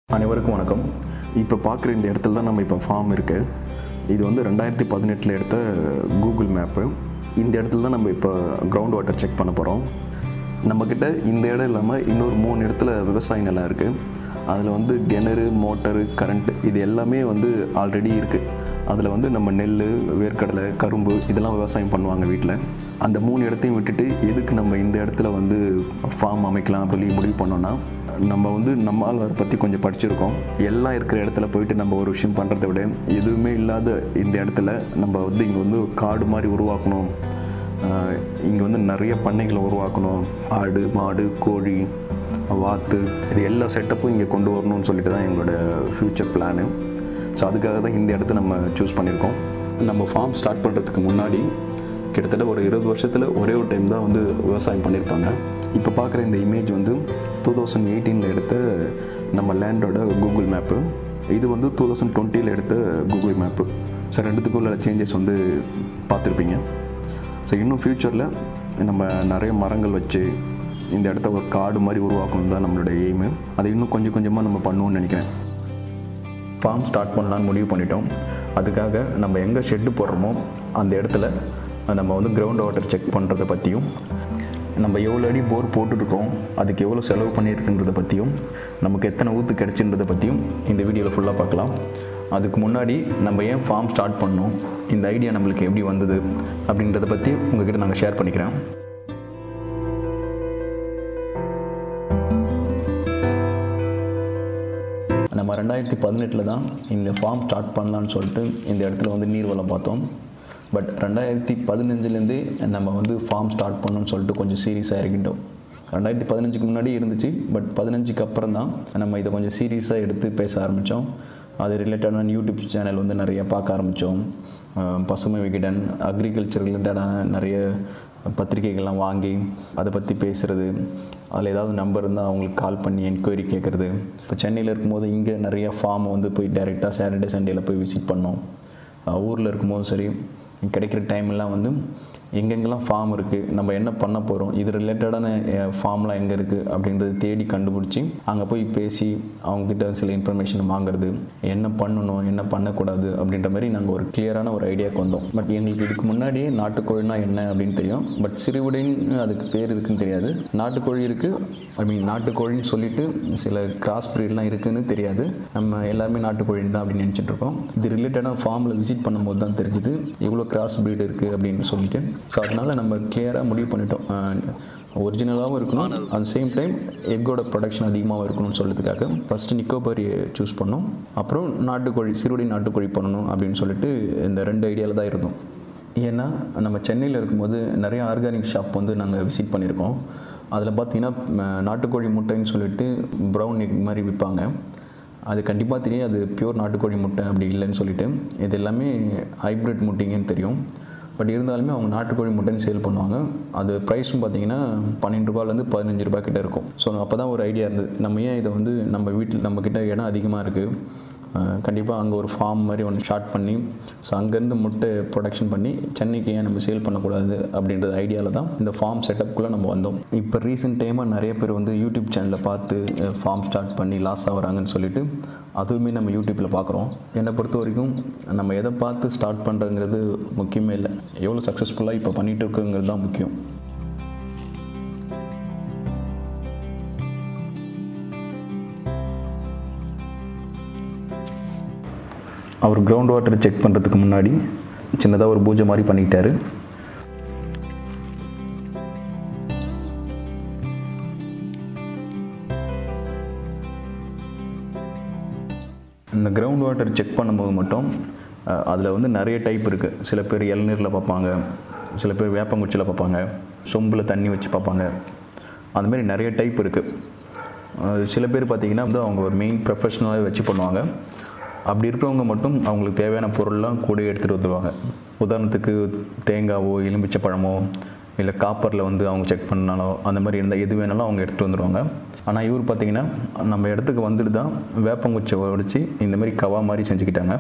அனைவருக்கும் வணக்கம் இப்போ பார்க்குற இந்த இடத்துல தான் நம்ம இப்போ ஃபார்ம் இருக்குது இது வந்து ரெண்டாயிரத்தி பதினெட்டில் எடுத்த கூகுள் மேப்பு இந்த இடத்துல தான் நம்ம இப்போ கிரவுண்ட் வாட்டர் செக் பண்ண போகிறோம் நம்மக்கிட்ட இந்த இடம் இல்லாமல் இன்னொரு மூணு இடத்துல விவசாய நிலம் இருக்குது அதில் வந்து கிணறு மோட்டரு கரண்ட் இது எல்லாமே வந்து ஆல்ரெடி இருக்குது அதில் வந்து நம்ம நெல் வேர்க்கடலை கரும்பு இதெல்லாம் விவசாயம் பண்ணுவாங்க வீட்டில் அந்த மூணு இடத்தையும் விட்டுட்டு எதுக்கு நம்ம இந்த இடத்துல வந்து ஃபார்ம் அமைக்கலாம் அப்படி முடிவு பண்ணோன்னா நம்ம வந்து நம்ம ஆழ்வாரை பற்றி கொஞ்சம் படிச்சிருக்கோம் எல்லாம் இருக்கிற இடத்துல போயிட்டு நம்ம ஒரு விஷயம் பண்ணுறதை விட எதுவுமே இல்லாத இந்த இடத்துல நம்ம வந்து இங்கே வந்து காடு மாதிரி உருவாக்கணும் இங்கே வந்து நிறைய பண்ணைகளை உருவாக்கணும் ஆடு மாடு கோழி வாத்து இது எல்லா செட்டப்பும் இங்கே கொண்டு வரணும்னு சொல்லிட்டு தான் எங்களோட ஃப்யூச்சர் பிளானு ஸோ அதுக்காக தான் இந்த இடத்த நம்ம சூஸ் பண்ணியிருக்கோம் நம்ம ஃபார்ம் ஸ்டார்ட் பண்ணுறதுக்கு முன்னாடி கிட்டத்தட்ட ஒரு இருபது வருஷத்தில் ஒரே ஒரு டைம் தான் வந்து விவசாயம் பண்ணியிருப்பாங்க இப்போ பார்க்குற இந்த இமேஜ் வந்து டூ தௌசண்ட் எயிட்டீனில் எடுத்த நம்ம லேண்டோட கூகுள் மேப்பு இது வந்து டூ தௌசண்ட் டுவெண்ட்டியில் எடுத்த கூகுள் மேப்பு ஸோ ரெண்டுத்துக்கும் உள்ள சேஞ்சஸ் வந்து பார்த்துருப்பீங்க ஸோ இன்னும் ஃப்யூச்சரில் நம்ம நிறைய மரங்கள் வச்சு இந்த இடத்த ஒரு காடு மாதிரி உருவாக்கணும் தான் நம்மளோட எய்மு அதை இன்னும் கொஞ்சம் கொஞ்சமாக நம்ம பண்ணுவோம்னு நினைக்கிறேன் ஃபார்ம் ஸ்டார்ட் பண்ணலான்னு முடிவு பண்ணிட்டோம் அதுக்காக நம்ம எங்கே ஷெட்டு போடுறோமோ அந்த இடத்துல நம்ம வந்து கிரவுண்ட் வாட்டர் செக் பண்ணுறதை பற்றியும் நம்ம எவ்வளோ அடி போர் போட்டுருக்கோம் அதுக்கு எவ்வளோ செலவு பண்ணியிருக்குன்றதை பற்றியும் நமக்கு எத்தனை ஊற்று கிடச்சின்றதை பற்றியும் இந்த வீடியோவில் ஃபுல்லாக பார்க்கலாம் அதுக்கு முன்னாடி நம்ம ஏன் ஃபார்ம் ஸ்டார்ட் பண்ணோம் இந்த ஐடியா நம்மளுக்கு எப்படி வந்தது அப்படின்றத பற்றி உங்ககிட்ட நாங்கள் ஷேர் பண்ணிக்கிறேன் நம்ம ரெண்டாயிரத்தி பதினெட்டில் தான் இந்த ஃபார்ம் ஸ்டார்ட் பண்ணலான்னு சொல்லிட்டு இந்த இடத்துல வந்து நீர்வளம் பார்த்தோம் பட் ரெண்டாயிரத்தி பதினஞ்சுலேருந்தே நம்ம வந்து ஃபார்ம் ஸ்டார்ட் பண்ணணும்னு சொல்லிட்டு கொஞ்சம் சீரியஸாக இருக்கிட்டோம் ரெண்டாயிரத்தி பதினஞ்சுக்கு முன்னாடி இருந்துச்சு பட் பதினஞ்சுக்கு அப்புறம் தான் நம்ம இதை கொஞ்சம் சீரியஸாக எடுத்து பேச ஆரம்பித்தோம் அது ரிலேட்டடான யூடியூப் சேனல் வந்து நிறைய பார்க்க ஆரம்பித்தோம் பசுமை விகடன் அக்ரிகல்ச்சர் ரிலேட்டடான நிறைய பத்திரிகைகள்லாம் வாங்கி அதை பற்றி பேசுகிறது அதில் ஏதாவது நம்பர் இருந்தால் அவங்களுக்கு கால் பண்ணி என்கொயரி கேட்குறது இப்போ சென்னையில் இருக்கும்போது இங்கே நிறைய ஃபார்மை வந்து போய் டைரெக்டாக சாட்டர்டே சண்டேயில் போய் விசிட் பண்ணோம் ஊரில் இருக்கும்போதும் சரி கிடைக்கிற டைம்லாம் வந்து எங்கெங்கெல்லாம் ஃபார்ம் இருக்குது நம்ம என்ன பண்ண போகிறோம் இது ரிலேட்டடான ஃபார்ம்லாம் எங்கே இருக்குது அப்படின்றத தேடி கண்டுபிடிச்சி அங்கே போய் பேசி அவங்கக்கிட்ட சில இன்ஃபர்மேஷன் வாங்குறது என்ன பண்ணணும் என்ன பண்ணக்கூடாது அப்படின்ற மாதிரி நாங்கள் ஒரு கிளியரான ஒரு ஐடியாவுக்கு வந்தோம் பட் எங்களுக்கு இதுக்கு முன்னாடியே நாட்டுக்கோழினா என்ன அப்படின்னு தெரியும் பட் சிறுவிடைன்னு அதுக்கு பேர் இருக்குன்னு தெரியாது நாட்டுக்கோழி இருக்குது ஐ மீன் நாட்டுக்கோழின்னு சொல்லிட்டு சில கிராஸ் ப்ரீட்லாம் இருக்குதுன்னு தெரியாது நம்ம எல்லாருமே நாட்டுக்கோழின்னு தான் அப்படின்னு நினச்சிட்டு இருக்கோம் இது ரிலேட்டடாக ஃபார்மில் விசிட் பண்ணும்போது தான் தெரிஞ்சுது இவ்வளோ கிராஸ் ப்ரீடு இருக்குது அப்படின்னு சொல்லிட்டு ஸோ அதனால் நம்ம கிளியராக முடிவு பண்ணிட்டோம் ஒரிஜினலாகவும் இருக்கணும் அட் சேம் டைம் எக்கோட ப்ரொடக்ஷன் அதிகமாகவும் இருக்கணும்னு சொல்கிறதுக்காக ஃபஸ்ட்டு நிக்கோபரியை சூஸ் பண்ணோம் அப்புறம் நாட்டுக்கோழி சிறுவடி நாட்டுக்கோழி பண்ணணும் அப்படின்னு சொல்லிட்டு இந்த ரெண்டு ஐடியாவில் தான் இருந்தோம் ஏன்னா நம்ம சென்னையில் இருக்கும்போது நிறைய ஆர்கானிக் ஷாப் வந்து நாங்கள் விசிட் பண்ணியிருக்கோம் அதில் பார்த்தீங்கன்னா நாட்டுக்கோழி முட்டைன்னு சொல்லிட்டு ப்ரௌன் எக் மாதிரி விற்பாங்க அது கண்டிப்பாக தெரியும் அது பியூர் நாட்டுக்கோழி முட்டை அப்படி இல்லைன்னு சொல்லிட்டு இது எல்லாமே ஹைப்ரிட் முட்டைங்கன்னு தெரியும் பட் இருந்தாலுமே அவங்க நாட்டுக்கோழி முட்டைன்னு சேல் பண்ணுவாங்க அது ப்ரைஸும் பார்த்தீங்கன்னா பன்னெண்டு ரூபாலேருந்து பதினஞ்சு ரூபாய் கிட்ட இருக்கும் ஸோ அப்போ தான் ஒரு ஐடியா இருந்தது நம்ம ஏன் இதை வந்து நம்ம வீட்டில் நம்மக்கிட்ட இடம் அதிகமாக இருக்குது கண்டிப்பாக அங்கே ஒரு ஃபார்ம் மாதிரி ஒன்று ஸ்டார்ட் பண்ணி ஸோ அங்கேருந்து முட்டை ப்ரொடக்ஷன் பண்ணி சென்னைக்கு ஏன் நம்ம சேல் பண்ணக்கூடாது அப்படின்றது ஐடியாவில் தான் இந்த ஃபார்ம் செட்டப்புக்குள்ளே நம்ம வந்தோம் இப்போ ரீசெண்ட் டைமாக நிறைய பேர் வந்து யூடியூப் சேனலில் பார்த்து ஃபார்ம் ஸ்டார்ட் பண்ணி லாஸ் ஆகுறாங்கன்னு சொல்லிட்டு அதுவுமே நம்ம யூடியூப்பில் பார்க்குறோம் என்னை பொறுத்த வரைக்கும் நம்ம எதை பார்த்து ஸ்டார்ட் பண்ணுறங்கிறது முக்கியமே இல்லை எவ்வளோ சக்ஸஸ்ஃபுல்லாக இப்போ பண்ணிகிட்டு இருக்குங்கிறது தான் முக்கியம் அவர் கிரவுண்ட் வாட்டர் செக் பண்ணுறதுக்கு முன்னாடி சின்னதாக ஒரு பூஜை மாதிரி பண்ணிக்கிட்டாரு இந்த கிரவுண்ட் வாட்டர் செக் பண்ணும்போது மட்டும் அதில் வந்து நிறைய டைப் இருக்குது சில பேர் இளநீரில் பார்ப்பாங்க சில பேர் வேப்பங்குச்சியில் பார்ப்பாங்க சொம்பில் தண்ணி வச்சு பார்ப்பாங்க அந்த மாதிரி நிறைய டைப் இருக்குது சில பேர் பார்த்திங்கன்னா வந்து அவங்க ஒரு மெயின் ப்ரொஃபஷனலாகவே வச்சு பண்ணுவாங்க அப்படி இருக்கிறவங்க மட்டும் அவங்களுக்கு தேவையான பொருள்லாம் கூட எடுத்துகிட்டு வந்துடுவாங்க உதாரணத்துக்கு தேங்காவோ எலுமிச்சை பழமோ இல்லை காப்பரில் வந்து அவங்க செக் பண்ணாலோ அந்த மாதிரி இருந்தால் எது வேணாலும் அவங்க எடுத்துகிட்டு வந்துடுவாங்க ஆனால் இவர் பார்த்திங்கன்னா நம்ம இடத்துக்கு வந்துட்டு தான் வேப்பங்குச்சை உடைச்சி இந்த மாதிரி கவா மாதிரி செஞ்சுக்கிட்டாங்க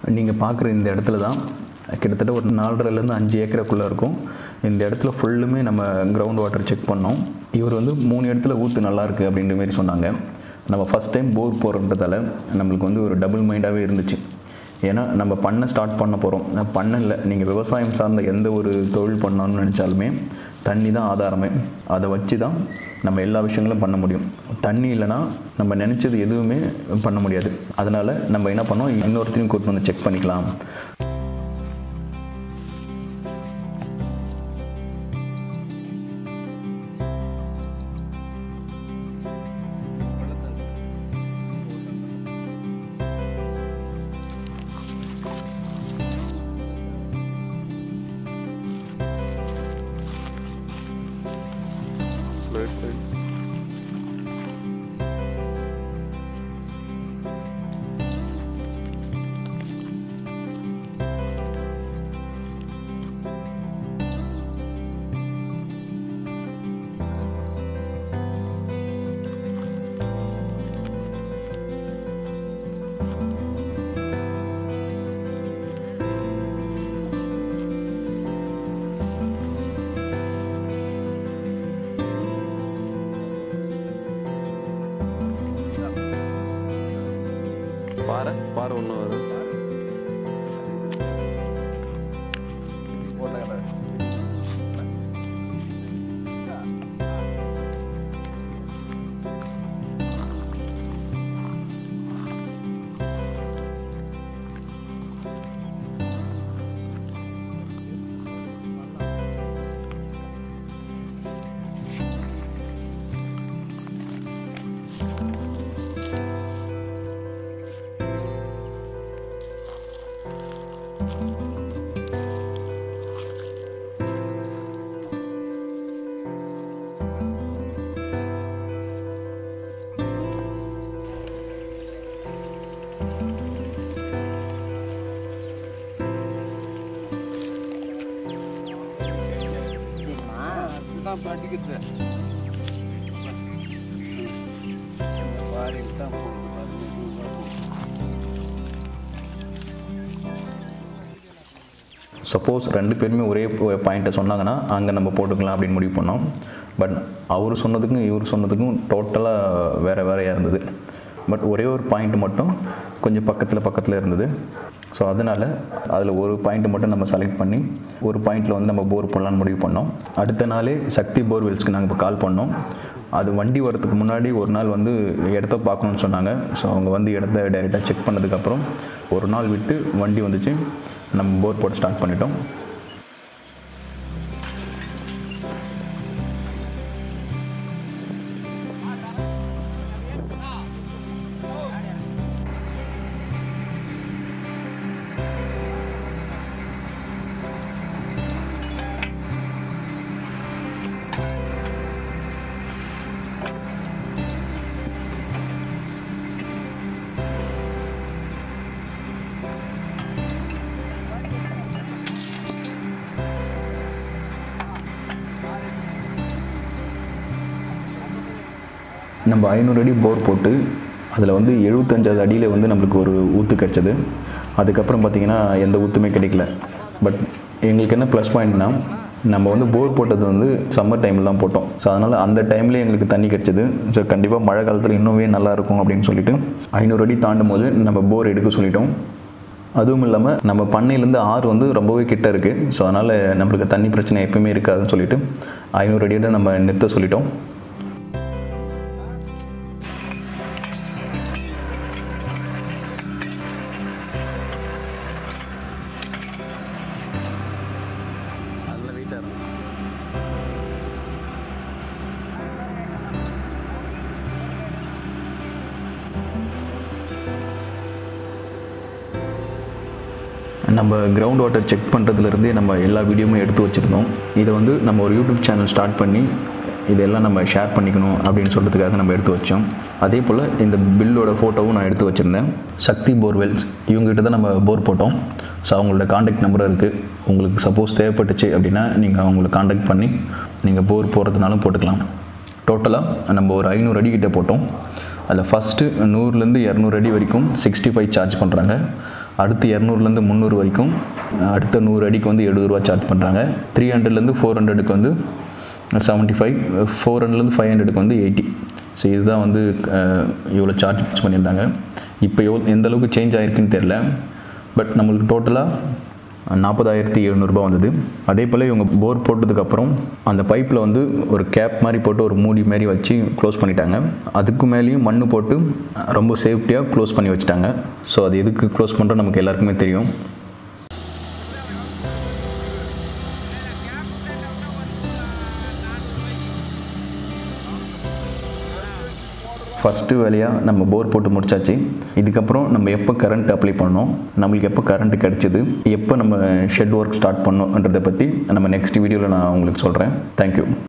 நீங்கள் பார்க்குற இந்த இடத்துல தான் கிட்டத்தட்ட ஒரு நாலரைலேருந்து அஞ்சு ஏக்கருக்குள்ளே இருக்கும் இந்த இடத்துல ஃபுல்லுமே நம்ம கிரவுண்ட் வாட்டர் செக் பண்ணோம் இவர் வந்து மூணு இடத்துல ஊற்று நல்லா இருக்குது அப்படின்ற மாதிரி சொன்னாங்க நம்ம ஃபஸ்ட் டைம் போர் போகிறன்றதால நம்மளுக்கு வந்து ஒரு டபுள் மைண்டாகவே இருந்துச்சு ஏன்னா நம்ம பண்ண ஸ்டார்ட் பண்ண போகிறோம் பண்ணல நீங்கள் விவசாயம் சார்ந்த எந்த ஒரு தொழில் பண்ணணும்னு நினச்சாலுமே தண்ணி தான் ஆதாரமே அதை வச்சு தான் நம்ம எல்லா விஷயங்களும் பண்ண முடியும் தண்ணி இல்லைன்னா நம்ம நினச்சது எதுவுமே பண்ண முடியாது அதனால் நம்ம என்ன பண்ணோம் இன்னொருத்தையும் கூட்டு வந்து செக் பண்ணிக்கலாம் பாறை பாறை ஒன்று வரும் தான் படிக்கிறது பாடிட்டு தான் போகுது சப்போஸ் ரெண்டு பேருமே ஒரே பாயிண்ட்டை சொன்னாங்கன்னா அங்கே நம்ம போட்டுக்கலாம் அப்படின்னு முடிவு பண்ணோம் பட் அவர் சொன்னதுக்கும் இவர் சொன்னதுக்கும் டோட்டலாக வேறு வேறையாக இருந்தது பட் ஒரே ஒரு பாயிண்ட் மட்டும் கொஞ்சம் பக்கத்தில் பக்கத்தில் இருந்தது ஸோ அதனால் அதில் ஒரு பாயிண்ட் மட்டும் நம்ம செலக்ட் பண்ணி ஒரு பாயிண்டில் வந்து நம்ம போர் போடலான்னு முடிவு பண்ணோம் அடுத்த நாளே சக்தி போர்வெல்ஸ்க்கு நாங்கள் இப்போ கால் பண்ணோம் அது வண்டி வரதுக்கு முன்னாடி ஒரு நாள் வந்து இடத்த பார்க்கணுன்னு சொன்னாங்க ஸோ அவங்க வந்து இடத்த டைரெக்டாக செக் பண்ணதுக்கப்புறம் ஒரு நாள் விட்டு வண்டி வந்துச்சு நம்ம போர் போட ஸ்டார்ட் பண்ணிட்டோம் நம்ம ஐநூறு அடி போர் போட்டு அதில் வந்து எழுபத்தஞ்சாவது அடியில் வந்து நம்மளுக்கு ஒரு ஊற்று கிடச்சிது அதுக்கப்புறம் பார்த்திங்கன்னா எந்த ஊற்றுமே கிடைக்கல பட் எங்களுக்கு என்ன ப்ளஸ் பாயிண்ட்னா நம்ம வந்து போர் போட்டது வந்து சம்மர் டைமில் தான் போட்டோம் ஸோ அதனால் அந்த டைம்லேயே எங்களுக்கு தண்ணி கிடச்சிது ஸோ கண்டிப்பாக மழை காலத்தில் இன்னுமே நல்லா இருக்கும் அப்படின்னு சொல்லிட்டு ஐநூறு அடி தாண்டும் போது நம்ம போர் எடுக்க சொல்லிட்டோம் அதுவும் இல்லாமல் நம்ம பண்ணையிலேருந்து ஆறு வந்து ரொம்பவே கிட்ட இருக்குது ஸோ அதனால் நம்மளுக்கு தண்ணி பிரச்சனை எப்பயுமே இருக்காதுன்னு சொல்லிட்டு ஐநூறு அடியோட நம்ம நிறுத்த சொல்லிட்டோம் நல்ல வெயிட்டாக இருக்கும் நம்ம கிரவுண்ட் வாட்டர் செக் பண்ணுறதுலேருந்தே நம்ம எல்லா வீடியோவுமே எடுத்து வச்சுருந்தோம் இதை வந்து நம்ம ஒரு யூடியூப் சேனல் ஸ்டார்ட் பண்ணி இதெல்லாம் நம்ம ஷேர் பண்ணிக்கணும் அப்படின்னு சொல்கிறதுக்காக நம்ம எடுத்து வச்சோம் அதே போல் இந்த பில்லோட ஃபோட்டோவும் நான் எடுத்து வச்சுருந்தேன் சக்தி போர்வெல்ஸ் இவங்ககிட்ட தான் நம்ம போர் போட்டோம் ஸோ அவங்களோட காண்டாக்ட் நம்பரும் இருக்குது உங்களுக்கு சப்போஸ் தேவைப்பட்டுச்சு அப்படின்னா நீங்கள் அவங்கள காண்டாக்ட் பண்ணி நீங்கள் போர் போகிறதுனாலும் போட்டுக்கலாம் டோட்டலாக நம்ம ஒரு ஐநூறு அடி கிட்ட போட்டோம் அதில் ஃபஸ்ட்டு நூறுலேருந்து இரநூறு அடி வரைக்கும் சிக்ஸ்டி ஃபைவ் சார்ஜ் பண்ணுறாங்க அடுத்து இரநூறுலேருந்து முந்நூறு வரைக்கும் அடுத்த நூறு அடிக்கு வந்து எழுபது ரூபா சார்ஜ் பண்ணுறாங்க த்ரீ ஹண்ட்ரட்லேருந்து ஃபோர் ஹண்ட்ரடுக்கு வந்து செவன்ட்டி ஃபைவ் ஃபோர் ஹண்ட்ரட்லேருந்து ஃபைவ் ஹண்ட்ரடுக்கு வந்து எயிட்டி ஸோ இதுதான் வந்து அஹ், இவ்வளோ சார்ஜ் பண்ணியிருந்தாங்க இப்போ எவ்வளோ எந்த அளவுக்கு சேஞ்ச் ஆகிருக்குன்னு தெரில பட் நம்மளுக்கு டோட்டலாக நாற்பதாயிரத்தி எழுநூறுபா வந்தது அதே போல் இவங்க போர் போட்டதுக்கப்புறம் அந்த பைப்பில் வந்து ஒரு கேப் மாதிரி போட்டு ஒரு மூடி மாதிரி வச்சு க்ளோஸ் பண்ணிட்டாங்க அதுக்கு மேலேயும் மண் போட்டு ரொம்ப சேஃப்டியாக க்ளோஸ் பண்ணி வச்சுட்டாங்க ஸோ அது எதுக்கு க்ளோஸ் பண்ணுறோம் நமக்கு எல்லாருக்குமே தெரியும் ஃபஸ்ட்டு வேலையாக நம்ம போர் போட்டு முடிச்சாச்சு இதுக்கப்புறம் நம்ம எப்போ கரண்ட் அப்ளை பண்ணோம் நம்மளுக்கு எப்போ கரண்ட் கிடச்சிது எப்போ நம்ம ஷெட் ஒர்க் ஸ்டார்ட் பண்ணோன்றதை பற்றி நம்ம நெக்ஸ்ட் வீடியோவில் நான் உங்களுக்கு சொல்கிறேன் தேங்க்யூ